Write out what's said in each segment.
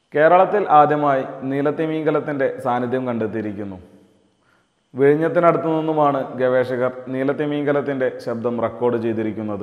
കേരളത്തിൽ ആദ്യമായി നീലത്തിമീങ്കലത്തിൻ്റെ സാന്നിധ്യം കണ്ടെത്തിയിരിക്കുന്നു വിഴിഞ്ഞത്തിനടുത്തു നിന്നുമാണ് ഗവേഷകർ നീലത്തിമീങ്കലത്തിൻ്റെ ശബ്ദം റെക്കോർഡ് ചെയ്തിരിക്കുന്നത്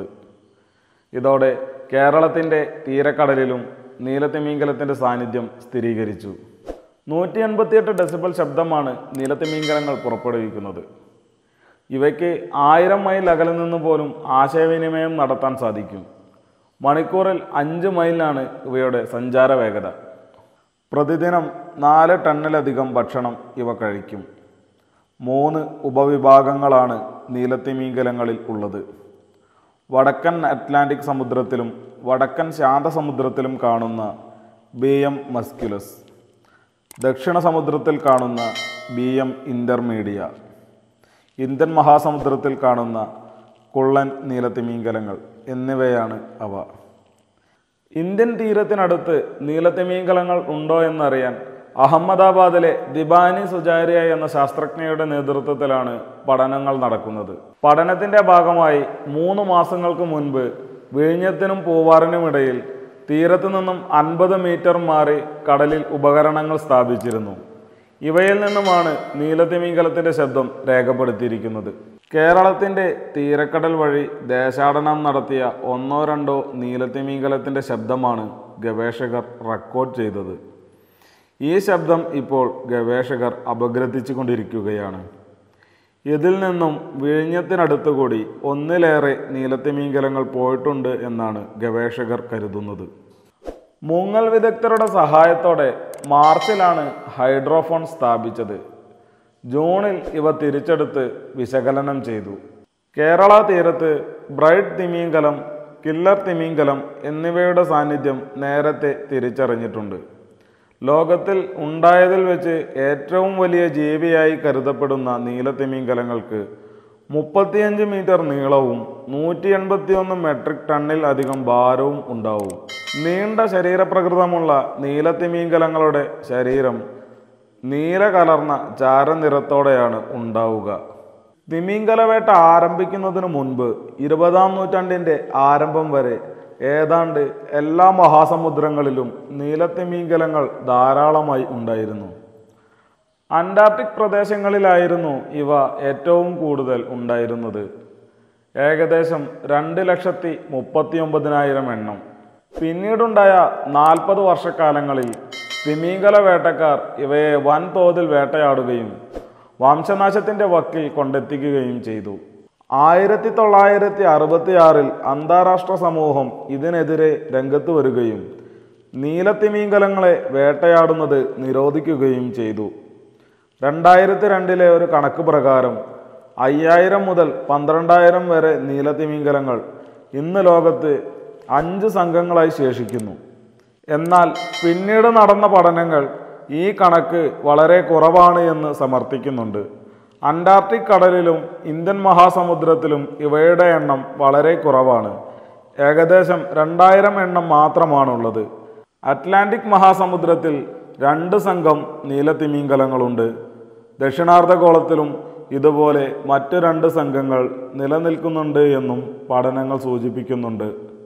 ഇതോടെ കേരളത്തിൻ്റെ തീരക്കടലിലും നീലത്തിമീങ്കലത്തിൻ്റെ സാന്നിധ്യം സ്ഥിരീകരിച്ചു നൂറ്റി എൺപത്തിയെട്ട് ഡെസിബൽ ശബ്ദമാണ് നീലത്തിമീങ്കലങ്ങൾ പുറപ്പെടുവിക്കുന്നത് ഇവയ്ക്ക് ആയിരം മൈൽ അകലിൽ നിന്ന് പോലും ആശയവിനിമയം നടത്താൻ സാധിക്കും മണിക്കൂറിൽ അഞ്ച് മൈലിലാണ് ഇവയുടെ സഞ്ചാര വേഗത പ്രതിദിനം നാല് ടണ്ണിലധികം ഭക്ഷണം ഇവ കഴിക്കും മൂന്ന് ഉപവിഭാഗങ്ങളാണ് നീലത്തിമീങ്കലങ്ങളിൽ ഉള്ളത് വടക്കൻ അറ്റ്ലാന്റിക് സമുദ്രത്തിലും വടക്കൻ ശാന്തസമുദ്രത്തിലും കാണുന്ന ബി എം മസ്ക്യുലസ് ദക്ഷിണ സമുദ്രത്തിൽ കാണുന്ന ബി എം ഇൻ്റർമീഡിയ ഇന്ത്യൻ മഹാസമുദ്രത്തിൽ കാണുന്ന കുള്ളൻ നീലത്തിമീങ്കലങ്ങൾ എന്നിവയാണ് അവ ഇന്ത്യൻ തീരത്തിനടുത്ത് നീലത്തിമീങ്കലങ്ങൾ ഉണ്ടോ എന്നറിയാൻ അഹമ്മദാബാദിലെ ദിബാനി സുജാരിയ എന്ന ശാസ്ത്രജ്ഞയുടെ നേതൃത്വത്തിലാണ് പഠനങ്ങൾ നടക്കുന്നത് പഠനത്തിന്റെ ഭാഗമായി മൂന്ന് മാസങ്ങൾക്ക് മുൻപ് വിഴിഞ്ഞത്തിനും പൂവാറിനുമിടയിൽ തീരത്തു നിന്നും അൻപത് മീറ്റർ മാറി കടലിൽ ഉപകരണങ്ങൾ സ്ഥാപിച്ചിരുന്നു ഇവയിൽ നിന്നുമാണ് നീലത്തിമീങ്കലത്തിന്റെ ശബ്ദം രേഖപ്പെടുത്തിയിരിക്കുന്നത് കേരളത്തിന്റെ തീരക്കടൽ വഴി ദേശാടനം നടത്തിയ ഒന്നോ രണ്ടോ നീലത്തിമീങ്കലത്തിന്റെ ശബ്ദമാണ് ഗവേഷകർ റെക്കോർഡ് ചെയ്തത് ഈ ശബ്ദം ഇപ്പോൾ ഗവേഷകർ അപഗ്രഥിച്ചു കൊണ്ടിരിക്കുകയാണ് ഇതിൽ നിന്നും വിഴിഞ്ഞത്തിനടുത്തുകൂടി ഒന്നിലേറെ നീലത്തിമീങ്കലങ്ങൾ പോയിട്ടുണ്ട് എന്നാണ് ഗവേഷകർ കരുതുന്നത് മുങ്ങൽ വിദഗ്ധരുടെ സഹായത്തോടെ മാർച്ചിലാണ് ഹൈഡ്രോഫോൺ സ്ഥാപിച്ചത് ജൂണിൽ ഇവ തിരിച്ചെടുത്ത് വിശകലനം ചെയ്തു കേരള തീരത്ത് ബ്രൈറ്റ് തിമീങ്കലം കില്ലർ തിമീങ്കലം എന്നിവയുടെ സാന്നിധ്യം നേരത്തെ തിരിച്ചറിഞ്ഞിട്ടുണ്ട് ലോകത്തിൽ ഉണ്ടായതിൽ വെച്ച് ഏറ്റവും വലിയ ജീവിയായി കരുതപ്പെടുന്ന നീലത്തിമീങ്കലങ്ങൾക്ക് മുപ്പത്തിയഞ്ച് മീറ്റർ നീളവും നൂറ്റി എൺപത്തിയൊന്ന് മെട്രിക് ടണ്ണിൽ അധികം ഭാരവും ഉണ്ടാവും നീണ്ട ശരീരപ്രകൃതമുള്ള നീലത്തിമീങ്കലങ്ങളുടെ ശരീരം നീല കലർന്ന ചാരനിറത്തോടെയാണ് ഉണ്ടാവുക തിമീങ്കലവേട്ട ആരംഭിക്കുന്നതിനു മുൻപ് ഇരുപതാം നൂറ്റാണ്ടിൻ്റെ ആരംഭം വരെ ഏതാണ്ട് എല്ലാ മഹാസമുദ്രങ്ങളിലും നീലത്തിമീങ്കലങ്ങൾ ധാരാളമായി ഉണ്ടായിരുന്നു അന്റാർട്ടിക് പ്രദേശങ്ങളിലായിരുന്നു ഇവ ഏറ്റവും കൂടുതൽ ഉണ്ടായിരുന്നത് ഏകദേശം രണ്ട് ലക്ഷത്തി മുപ്പത്തി ഒമ്പതിനായിരം എണ്ണം പിന്നീടുണ്ടായ നാൽപ്പത് വർഷക്കാലങ്ങളിൽ തിമീങ്കല വേട്ടക്കാർ ഇവയെ വൻതോതിൽ വേട്ടയാടുകയും വംശനാശത്തിന്റെ വക്കിൽ കൊണ്ടെത്തിക്കുകയും ചെയ്തു ആയിരത്തി തൊള്ളായിരത്തി അറുപത്തി ആറിൽ അന്താരാഷ്ട്ര സമൂഹം ഇതിനെതിരെ രംഗത്ത് വരികയും നീലത്തിമീങ്കലങ്ങളെ വേട്ടയാടുന്നത് നിരോധിക്കുകയും ചെയ്തു രണ്ടായിരത്തി രണ്ടിലെ ഒരു കണക്ക് പ്രകാരം അയ്യായിരം മുതൽ പന്ത്രണ്ടായിരം വരെ നീലത്തിമീങ്കലങ്ങൾ ഇന്ന് ലോകത്ത് അഞ്ച് സംഘങ്ങളായി ശേഷിക്കുന്നു എന്നാൽ പിന്നീട് നടന്ന പഠനങ്ങൾ ഈ കണക്ക് വളരെ കുറവാണ് എന്ന് സമർത്ഥിക്കുന്നുണ്ട് അന്റാർട്ടിക് കടലിലും ഇന്ത്യൻ മഹാസമുദ്രത്തിലും ഇവയുടെ എണ്ണം വളരെ കുറവാണ് ഏകദേശം രണ്ടായിരം എണ്ണം മാത്രമാണുള്ളത് അറ്റ്ലാന്റിക് മഹാസമുദ്രത്തിൽ രണ്ട് സംഘം നീലത്തിമീങ്കലങ്ങളുണ്ട് ദക്ഷിണാർദ്ധഗോളത്തിലും ഇതുപോലെ മറ്റു രണ്ട് സംഘങ്ങൾ നിലനിൽക്കുന്നുണ്ട് എന്നും പഠനങ്ങൾ സൂചിപ്പിക്കുന്നുണ്ട്